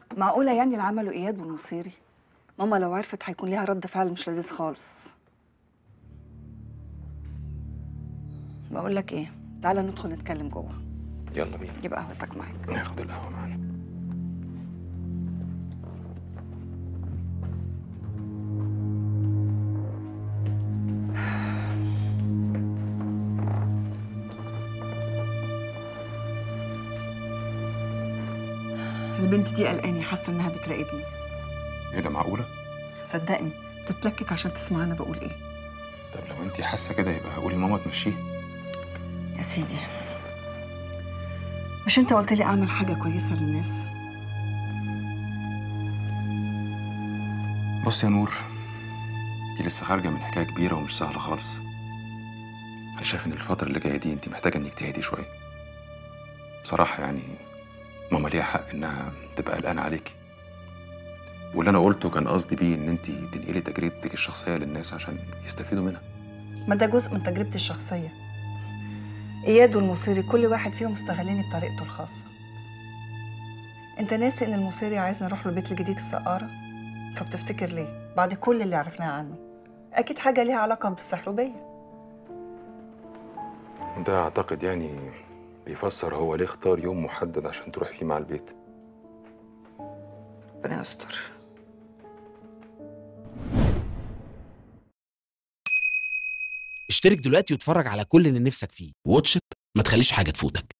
معقولة يعني اللي عمله إياد والمصيري ماما لو عرفت هيكون ليها رد فعل مش لذيذ خالص بقول لك ايه تعالى ندخل نتكلم جوه يلا بينا جيب قهوتك معاك ناخد القهوة معانا البنت دي قلقاني حاسه انها بتراقبني ايه ده معقولة؟ صدقني تتلكك عشان تسمع انا بقول ايه طب لو انت حاسة كده يبقى قولي ماما تمشيه يا سيدي مش انت قلت لي اعمل حاجه كويسه للناس بص يا نور انت لسه خارجة من حكاية كبيرة ومش سهلة خالص أنا شايف إن الفترة اللي جاية دي أنت محتاجة إنك تهدي شوية بصراحة يعني ماما ليها حق إنها تبقى قلقانة عليكي واللي أنا قلته كان قصدي بيه إن أنت تنقلي تجربتك الشخصية للناس عشان يستفيدوا منها ما ده جزء من تجربتي الشخصيه اياد والمصيري كل واحد فيهم استغلني بطريقته الخاصه انت ناسي ان المصيري عايزني اروح له البيت الجديد في سقاره طب تفتكر ليه بعد كل اللي عرفناه عنه اكيد حاجه ليها علاقه بالسحر بيا ده أعتقد يعني بيفسر هو ليه اختار يوم محدد عشان تروح فيه مع البيت ربنا يستر اشترك دلوقتي واتفرج على كل اللي نفسك فيه واتش إت، ما تخليش حاجة تفوتك